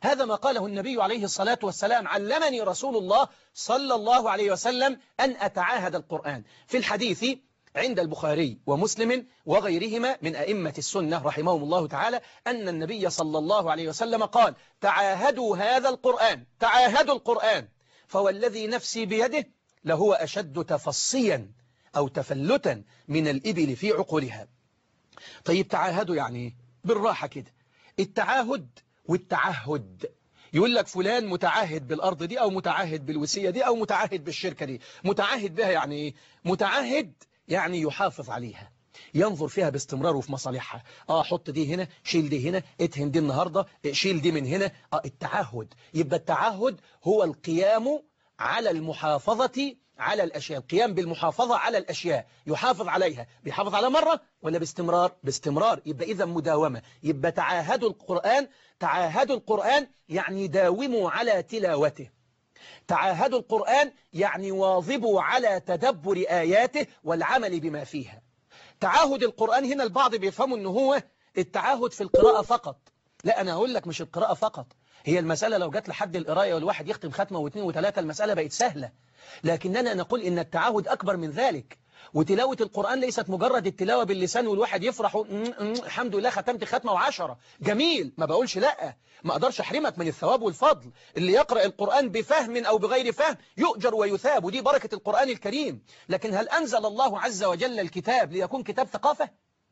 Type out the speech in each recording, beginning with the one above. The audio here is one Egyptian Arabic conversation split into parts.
هذا ما قاله النبي عليه الصلاة والسلام علمني رسول الله صلى الله عليه وسلم أن أتعاهد القرآن في الحديث عند البخاري ومسلم وغيرهما من أئمة السنة رحمهم الله تعالى أن النبي صلى الله عليه وسلم قال تعاهدوا هذا القرآن تعاهدوا القرآن فوالذي نفسي بيده لهو أشد تفصيا أو تفلتا من الإبل في عقولها طيب تعاهدوا يعني بالراحة كده التعاهد والتعهد يقول لك فلان متعاهد بالأرض دي أو متعاهد بالوسية دي أو متعاهد بالشركة دي متعاهد بها يعني إيه متعاهد يعني يحافظ عليها ينظر فيها باستمرار وفي مصالحها اه حط دي هنا شيل دي هنا اتهن دي النهاردة شيل دي من هنا اه التعهد يبقى التعهد هو القيام على المحافظة على الأشياء القيام بالمحافظة على الأشياء يحافظ عليها بيحافظ على مرة ولا باستمرار باستمرار يبقى إذا مداومة يبقى تعاهدوا القرآن تعاهدوا القرآن يعني داوموا على تلاوته تعاهدوا القرآن يعني واظبوا على تدبر آياته والعمل بما فيها تعاهد القرآن هنا البعض بيفهموا أنه هو التعاهد في القراءة فقط لا أنا هقول لك مش القراءة فقط هي المسألة لو جت لحد القراية والواحد يختم ختمة واثنين وثلاثة المسألة بقت سهلة لكننا نقول إن التعاهد أكبر من ذلك وتلاوة القرآن ليست مجرد التلاوة باللسان والواحد يفرح الحمد لله ختمت ختمة وعشرة جميل ما بقولش لا ما أقدرش أحرمك من الثواب والفضل اللي يقرأ القرآن بفهم أو بغير فهم يؤجر ويثاب ودي بركة القرآن الكريم لكن هل أنزل الله عز وجل الكتاب ليكون كتاب ثقافة؟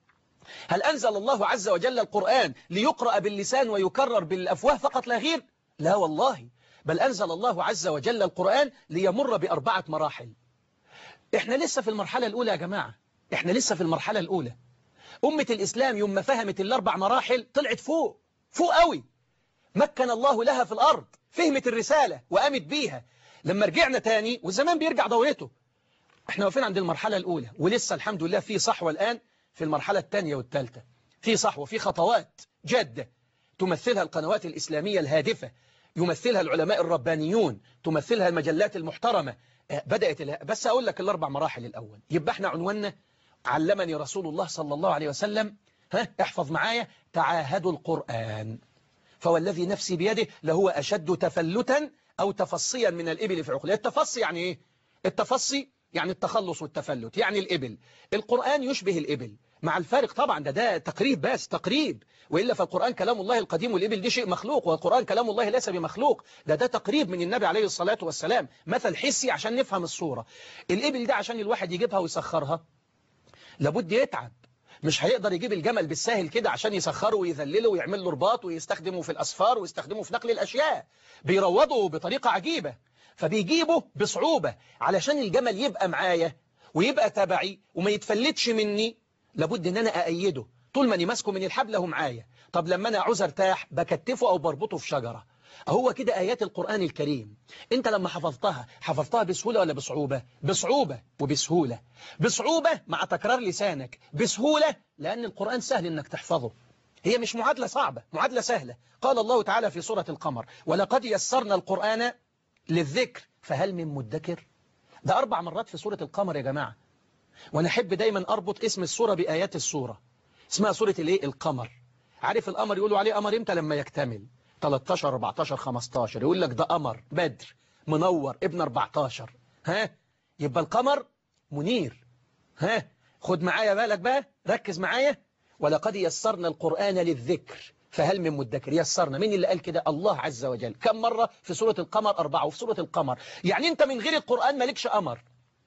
هل أنزل الله عز وجل القرآن ليقرأ باللسان ويكرر بالأفواه فقط لا غير؟ لا والله بل أنزل الله عز وجل القرآن ليمر بأربعة مراحل إحنا لسه في المرحلة الأولى يا جماعة إحنا لسه في المرحلة الأولى أمة الإسلام يوم ما فهمت الأربع مراحل طلعت فوق فوق قوي مكن الله لها في الأرض فهمت الرسالة وقامت بيها لما رجعنا تاني والزمان بيرجع دورته احنا واقفين عند المرحلة الأولى ولسه الحمد لله في صحوة الآن في المرحلة الثانية والثالثة في صحوة في خطوات جادة تمثلها القنوات الإسلامية الهادفة يمثلها العلماء الربانيون تمثلها المجلات المحترمة بدأت بس أقول لك الأربع مراحل الأول يبقى احنا عنواننا علمني رسول الله صلى الله عليه وسلم ها احفظ معايا تعاهدوا القرآن فوالذي نفسي بيده لهو أشد تفلتا أو تفصيا من الإبل في عقله التفصي يعني إيه؟ التفصي يعني التخلص والتفلت يعني الإبل القرآن يشبه الإبل مع الفارق طبعا ده ده تقريب بس تقريب وإلا فالقرآن كلام الله القديم والإبل دي شيء مخلوق والقرآن كلام الله ليس بمخلوق ده ده تقريب من النبي عليه الصلاة والسلام مثل حسي عشان نفهم الصورة الإبل ده عشان الواحد يجيبها ويسخرها لابد يتعب مش هيقدر يجيب الجمل بالساهل كده عشان يسخره ويذلله ويعمل له رباط ويستخدمه في الأسفار ويستخدمه في نقل الأشياء بيروضه بطريقة عجيبة فبيجيبه بصعوبة علشان الجمل يبقى معايا ويبقى تبعي وما يتفلتش مني لابد ان انا اأيده طول ما اني ماسكه من الحبل هو معايا طب لما انا عاوز ارتاح بكتفه او بربطه في شجرة هو كده آيات القرآن الكريم انت لما حفظتها حفظتها بسهولة ولا بصعوبة بصعوبة وبسهولة بصعوبة مع تكرار لسانك بسهولة لأن القرآن سهل انك تحفظه هي مش معادلة صعبة معادلة سهلة قال الله تعالى في سورة القمر ولقد يسرنا القرآن للذكر فهل من مدكر ده أربع مرات في سورة القمر يا جماعة وأنا أحب دايما أربط اسم السورة بآيات السورة اسمها سورة الايه القمر عارف القمر يقولوا عليه قمر امتى لما يكتمل 13 14 15 يقول لك ده قمر بدر منور ابن 14 ها يبقى القمر منير ها خد معايا بالك بقى ركز معايا ولقد يسرنا القرآن للذكر فهل من مدكر يسرنا مين اللي قال كده الله عز وجل كم مرة في سورة القمر أربعة وفي سورة القمر يعني أنت من غير القرآن مالكش أمر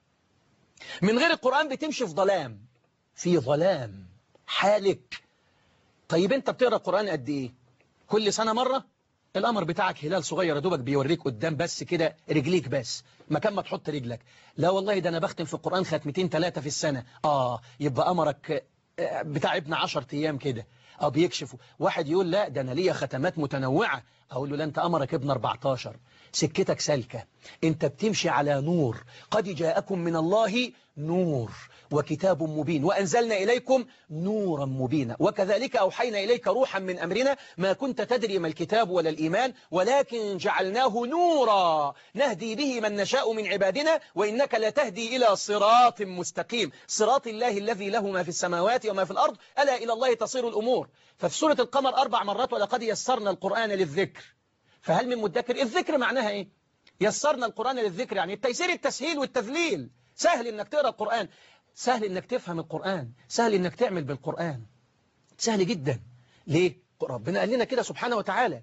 من غير القرآن بتمشي في ظلام في ظلام حالك طيب أنت بتقرأ القرآن قد إيه كل سنة مرة الأمر بتاعك هلال صغير دوبك بيوريك قدام بس كده رجليك بس مكان ما تحط رجلك لا والله ده أنا بختم في القرآن ختمتين ثلاثة في السنة آه يبقى أمرك بتاع ابن عشر أيام كده أو بيكشفوا واحد يقول لا ده أنا ليا ختمات متنوعة أقول له لا أنت أمرك ابن 14 سكتك سالكة أنت بتمشي على نور قد جاءكم من الله نور وكتاب مبين وأنزلنا إليكم نورا مبينا وكذلك أوحينا إليك روحا من أمرنا ما كنت تدري ما الكتاب ولا الإيمان ولكن جعلناه نورا نهدي به من نشاء من عبادنا وإنك لتهدي إلى صراط مستقيم صراط الله الذي له ما في السماوات وما في الأرض ألا إلى الله تصير الأمور ففي سورة القمر أربع مرات ولقد يسرنا القرآن للذكر فهل من مدكر الذكر معناها ايه يسرنا القرآن للذكر يعني التيسير التسهيل والتذليل سهل انك تقرأ القرآن سهل انك تفهم القرآن سهل انك تعمل بالقرآن سهل جدا ليه ربنا قال لنا كده سبحانه وتعالى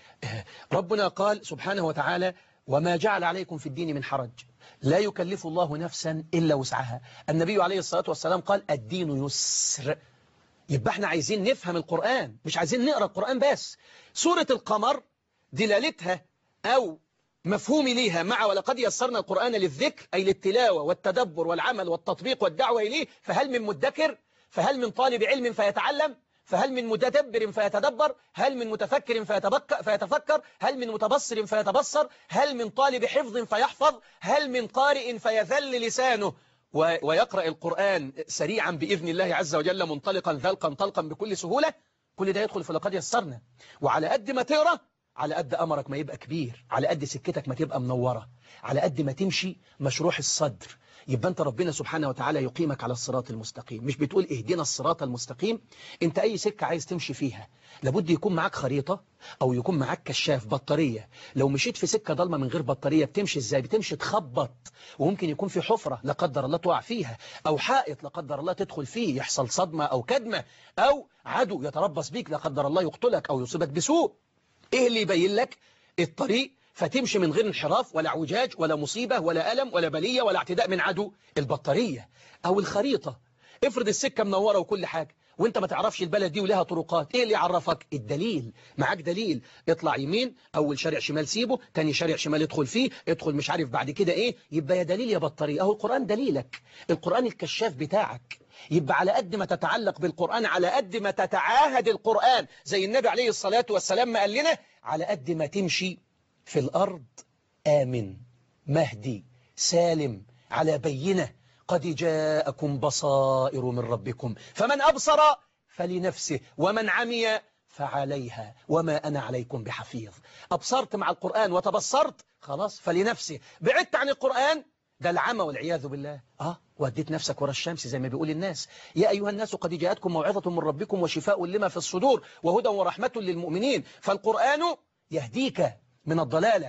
ربنا قال سبحانه وتعالى وما جعل عليكم في الدين من حرج لا يكلف الله نفسا إلا وسعها النبي عليه الصلاة والسلام قال الدين يسر يبقى احنا عايزين نفهم القرآن مش عايزين نقرأ القرآن بس سورة القمر دلالتها أو مفهومي ليها مع ولقد يسرنا القرآن للذكر أي للتلاوة والتدبر والعمل والتطبيق والدعوة إليه فهل من مدكر فهل من طالب علم فيتعلم فهل من متدبر فيتدبر هل من متفكر فيتفكر هل من متبصر فيتبصر هل من طالب حفظ فيحفظ هل من قارئ فيذل لسانه ويقرأ القرآن سريعا بإذن الله عز وجل منطلقا ذلقا طلقا بكل سهولة كل ده يدخل في لقد يسرنا وعلى قد ما تقرأ على قد أمرك ما يبقى كبير على قد سكتك ما تبقى منورة على قد ما تمشي مشروح الصدر يبقى أنت ربنا سبحانه وتعالى يقيمك على الصراط المستقيم مش بتقول اهدنا الصراط المستقيم أنت أي سكة عايز تمشي فيها لابد يكون معاك خريطة أو يكون معاك كشاف بطارية لو مشيت في سكة ضلمة من غير بطارية بتمشي إزاي بتمشي تخبط وممكن يكون في حفرة لا قدر الله تقع فيها أو حائط لا قدر الله تدخل فيه يحصل صدمة أو كدمة أو عدو يتربص بيك لا قدر الله يقتلك أو يصيبك بسوء إيه اللي يبين لك الطريق فتمشي من غير انحراف ولا عوجاج ولا مصيبة ولا ألم ولا بلية ولا اعتداء من عدو البطارية أو الخريطة افرض السكة منورة وكل حاجة وانت ما تعرفش البلد دي ولها طرقات ايه اللي يعرفك الدليل معاك دليل اطلع يمين اول شارع شمال سيبه تاني شارع شمال ادخل فيه ادخل مش عارف بعد كده ايه يبقى يا دليل يا بطارية اهو القرآن دليلك القرآن الكشاف بتاعك يبقى على قد ما تتعلق بالقرآن على قد ما تتعاهد القرآن زي النبي عليه الصلاة والسلام ما قال لنا على قد ما تمشي في الأرض آمن مهدي سالم على بينة قد جاءكم بصائر من ربكم فمن أبصر فلنفسه ومن عمي فعليها وما أنا عليكم بحفيظ أبصرت مع القرآن وتبصرت خلاص فلنفسه بعدت عن القرآن ده العمى والعياذ بالله آه وديت نفسك ورا الشمس زي ما بيقول الناس يا أيها الناس قد جاءتكم موعظة من ربكم وشفاء لما في الصدور وهدى ورحمة للمؤمنين فالقرآن يهديك من الضلالة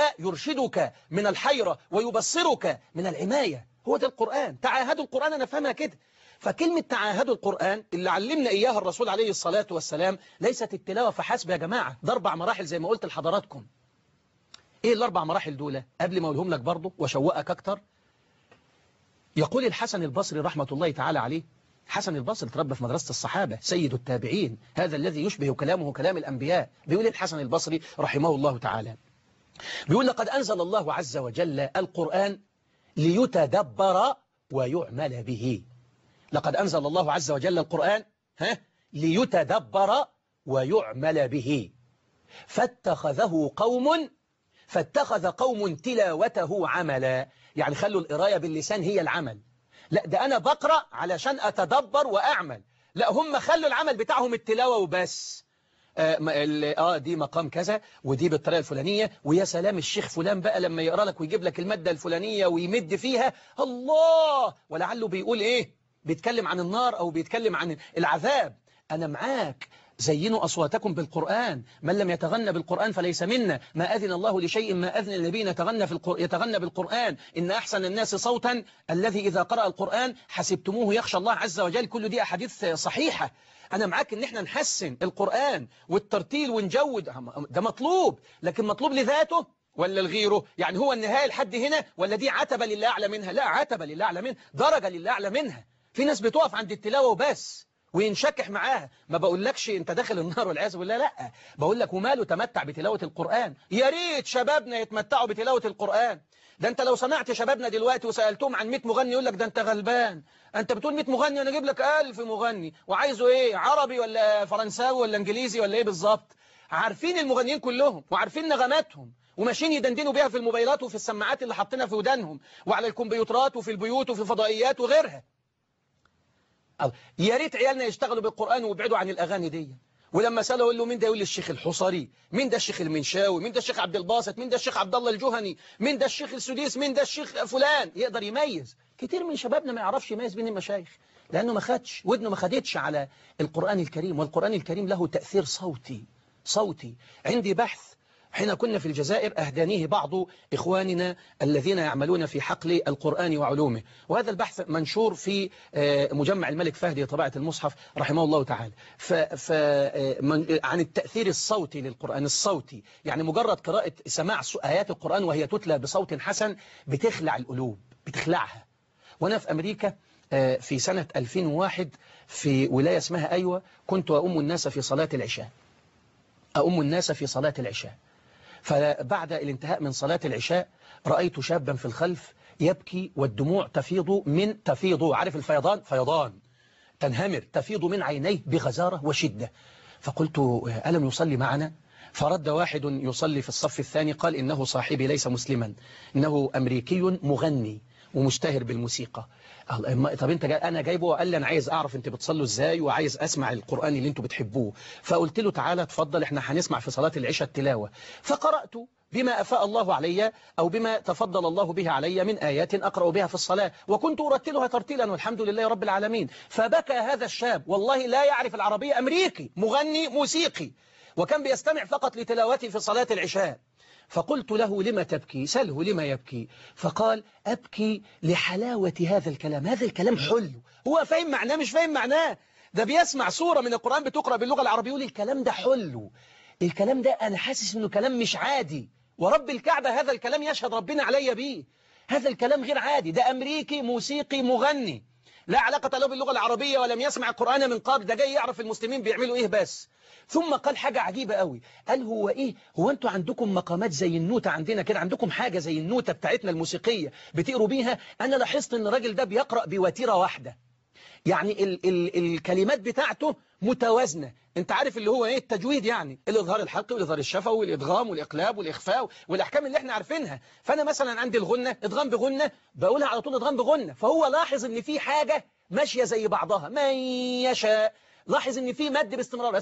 ويرشدك من الحيرة ويبصرك من العماية هو ده القرآن تعاهدوا القرآن أنا فهمها كده فكلمة تعاهدوا القرآن اللي علمنا إياها الرسول عليه الصلاة والسلام ليست التلاوة فحسب يا جماعة ده أربع مراحل زي ما قلت لحضراتكم إيه الأربع مراحل دول قبل ما أقولهم لك برضه وشوقك أكتر يقول الحسن البصري رحمة الله تعالى عليه حسن البصري تربى في مدرسة الصحابة سيد التابعين هذا الذي يشبه كلامه كلام الأنبياء بيقول الحسن البصري رحمه الله تعالى بيقول لقد أنزل الله عز وجل القرآن ليتدبر ويعمل به لقد أنزل الله عز وجل القرآن ها ليتدبر ويعمل به فاتخذه قوم فاتخذ قوم تلاوته عملا يعني خلوا القراية باللسان هي العمل لا ده أنا بقرأ علشان أتدبر وأعمل لا هم خلوا العمل بتاعهم التلاوة وبس آه, آه دي مقام كذا ودي بالطريقة الفلانية ويا سلام الشيخ فلان بقى لما يقرأ لك ويجيب لك المادة الفلانية ويمد فيها الله ولعله بيقول إيه بيتكلم عن النار أو بيتكلم عن العذاب أنا معاك زينوا أصواتكم بالقرآن من لم يتغنى بالقرآن فليس منا ما أذن الله لشيء ما أذن النبي يتغنى, في القر... يتغنى بالقرآن إن أحسن الناس صوتا الذي إذا قرأ القرآن حسبتموه يخشى الله عز وجل كل دي أحاديث صحيحة أنا معاك إن إحنا نحسن القرآن والترتيل ونجود ده مطلوب لكن مطلوب لذاته ولا لغيره يعني هو النهاية لحد هنا ولا دي عتبة لله أعلى منها لا عتبة لله أعلى منها درجة لله أعلى منها في ناس بتقف عند التلاوة وبس وينشكح معاها ما بقولكش انت داخل النار والعياذ بالله لا بقول لك وماله تمتع بتلاوة القرآن يا ريت شبابنا يتمتعوا بتلاوة القرآن ده انت لو سمعت شبابنا دلوقتي وسألتهم عن 100 مغني يقول لك ده انت غلبان انت بتقول 100 مغني انا اجيب لك 1000 مغني وعايزه ايه عربي ولا فرنساوي ولا انجليزي ولا ايه بالظبط عارفين المغنيين كلهم وعارفين نغماتهم وماشيين يدندنوا بيها في الموبايلات وفي السماعات اللي حاطينها في ودانهم وعلى الكمبيوترات وفي البيوت وفي الفضائيات وغيرها يا ريت عيالنا يشتغلوا بالقرآن ويبعدوا عن الأغاني دي ولما سأله يقول له مين ده يقول لي الشيخ الحصري مين ده الشيخ المنشاوي مين ده الشيخ عبد الباسط مين ده الشيخ عبد الله الجهني مين ده الشيخ السديس مين ده الشيخ فلان يقدر يميز كتير من شبابنا ما يعرفش يميز بين المشايخ لأنه ما خدش ودنه ما خدتش على القرآن الكريم والقرآن الكريم له تأثير صوتي صوتي عندي بحث حين كنا في الجزائر أهدانيه بعض إخواننا الذين يعملون في حقل القرآن وعلومه وهذا البحث منشور في مجمع الملك فهد لطباعة المصحف رحمه الله تعالى ف ف عن التأثير الصوتي للقرآن الصوتي يعني مجرد قراءة سماع آيات القرآن وهي تتلى بصوت حسن بتخلع القلوب بتخلعها وأنا في أمريكا في سنة 2001 في ولاية اسمها أيوة كنت أؤم الناس في صلاة العشاء أؤم الناس في صلاة العشاء فبعد الانتهاء من صلاة العشاء رأيت شابا في الخلف يبكي والدموع تفيض من تفيض عارف الفيضان فيضان تنهمر تفيض من عينيه بغزارة وشدة فقلت ألم يصلي معنا فرد واحد يصلي في الصف الثاني قال إنه صاحبي ليس مسلما إنه أمريكي مغني ومشتهر بالموسيقى طب انت جاي انا جايبه وقال لي انا عايز اعرف انت بتصلوا ازاي وعايز اسمع القرآن اللي انتوا بتحبوه فقلت له تعالى اتفضل احنا هنسمع في صلاة العشاء التلاوة فقرأت بما أفاء الله علي أو بما تفضل الله به علي من آيات أقرأ بها في الصلاة وكنت أرتلها ترتيلا والحمد لله رب العالمين فبكى هذا الشاب والله لا يعرف العربية أمريكي مغني موسيقي وكان بيستمع فقط لتلاوتي في صلاة العشاء فقلت له لما تبكي سله لما يبكي فقال أبكي لحلاوة هذا الكلام هذا الكلام حلو هو فاهم معناه مش فاهم معناه ده بيسمع سورة من القرآن بتقرأ باللغة العربية يقول الكلام ده حلو الكلام ده أنا حاسس إنه كلام مش عادي ورب الكعبة هذا الكلام يشهد ربنا علي بيه هذا الكلام غير عادي ده أمريكي موسيقي مغني لا علاقة له باللغة العربية ولم يسمع القرآن من قبل ده جاي يعرف المسلمين بيعملوا إيه بس ثم قال حاجة عجيبة قوي قال هو إيه هو أنتوا عندكم مقامات زي النوتة عندنا كده عندكم حاجة زي النوتة بتاعتنا الموسيقية بتقروا بيها أنا لاحظت إن الراجل ده بيقرأ بوتيرة واحدة يعني ال ال الكلمات بتاعته متوازنة انت عارف اللي هو ايه التجويد يعني الاظهار الحلقي والاظهار الشفوي والادغام والاقلاب والاخفاء والاحكام اللي احنا عارفينها فانا مثلا عندي الغنة ادغام بغنة بقولها على طول ادغام بغنة فهو لاحظ ان في حاجة ماشية زي بعضها من يشاء لاحظ ان في مد باستمرار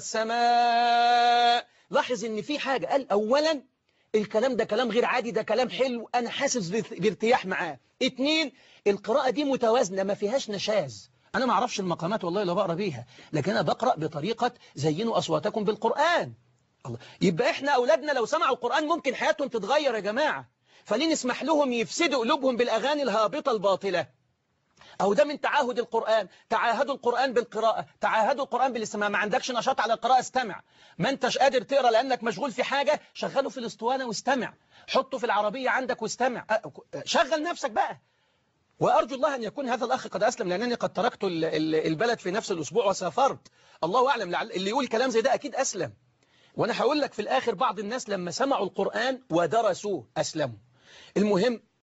السماء لاحظ ان في حاجة قال اولا الكلام ده كلام غير عادي ده كلام حلو انا حاسس بارتياح معاه اتنين القراءة دي متوازنة ما فيهاش نشاز أنا ما أعرفش المقامات والله اللي بقرأ بيها لكن أنا بقرأ بطريقة زينوا أصواتكم بالقرآن الله يبقى إحنا أولادنا لو سمعوا القرآن ممكن حياتهم تتغير يا جماعة فليه نسمح لهم يفسدوا قلوبهم بالأغاني الهابطة الباطلة أو ده من تعاهد القرآن تعاهدوا القرآن بالقراءة تعاهدوا القرآن بالاستماع ما عندكش نشاط على القراءة استمع ما انتش قادر تقرأ لأنك مشغول في حاجة شغله في الاسطوانة واستمع حطه في العربية عندك واستمع شغل نفسك بقى وأرجو الله أن يكون هذا الأخ قد أسلم لأنني قد تركت البلد في نفس الأسبوع وسافرت الله أعلم اللي يقول كلام زي ده أكيد أسلم وأنا هقول لك في الآخر بعض الناس لما سمعوا القرآن ودرسوه أسلموا المهم